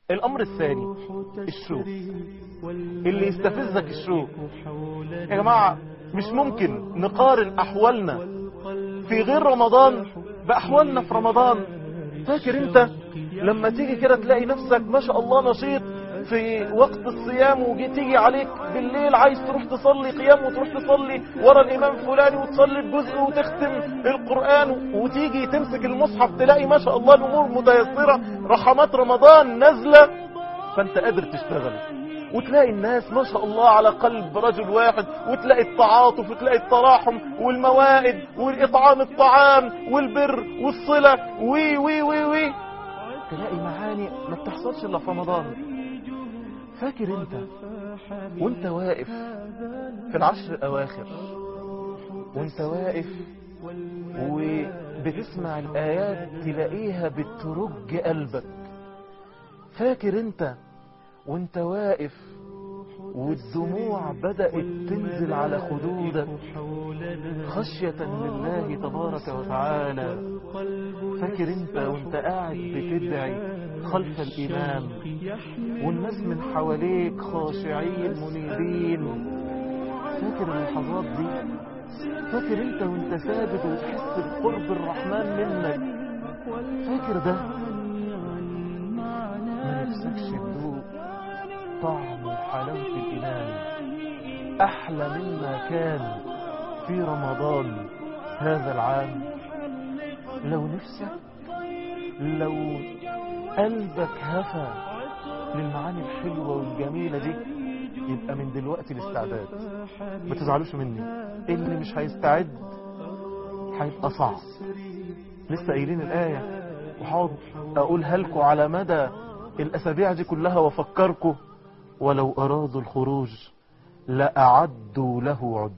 الامر الثاني الشوق اللي يستفزك الشوق يا جماعة مش ممكن نقارن احوالنا في غير رمضان باحوالنا في رمضان فاكر انت لما تيجي كده تلاقي نفسك ما شاء الله نشيط في وقت الصيام وجي تيجي عليك بالليل عايز تروح تصلي قيام وتروح تصلي ورا الامام فلاني وتصلي الجزء وتختم القرآن وتيجي تمسك المصحف تلاقي ما شاء الله الامور متيسرة رحمات رمضان نازلة فانت قادر تشتغل وتلاقي الناس ما شاء الله على قلب رجل واحد وتلاقي التعاطف وتلاقي التراحم والموائد والإطعام الطعام والبر والصلة وي وي وي وي تلاقي معاني ما بتحصلش إلا في رمضان فاكر انت وانت واقف في العشر الأواخر وانت واقف وبتسمع الآيات تلاقيها بترج قلبك فاكر انت وانت واقف والدموع بدأت تنزل على خدودك خشية لله تبارك وتعالى فاكر انت وانت قاعد بتدعي خلف الإمام والناس من حواليك خاشعين منيبين فاكر اللحظات دي فاكر انت وانت ثابت وتحس بقرب الرحمن منك فاكر ده ما نفسكش تدوق طعم وحلاوة الإيمان أحلى مما كان في رمضان هذا العام لو نفسك لو قلبك هفى للمعاني الحلوة والجميلة دي يبقى من دلوقتي الاستعداد ما تزعلوش مني اللي مش هيستعد هيبقى صعب لسه قايلين الآية وحاضر أقولها لكم على مدى الأسابيع دي كلها وفكركم ولو أرادوا الخروج لأعدوا له عدة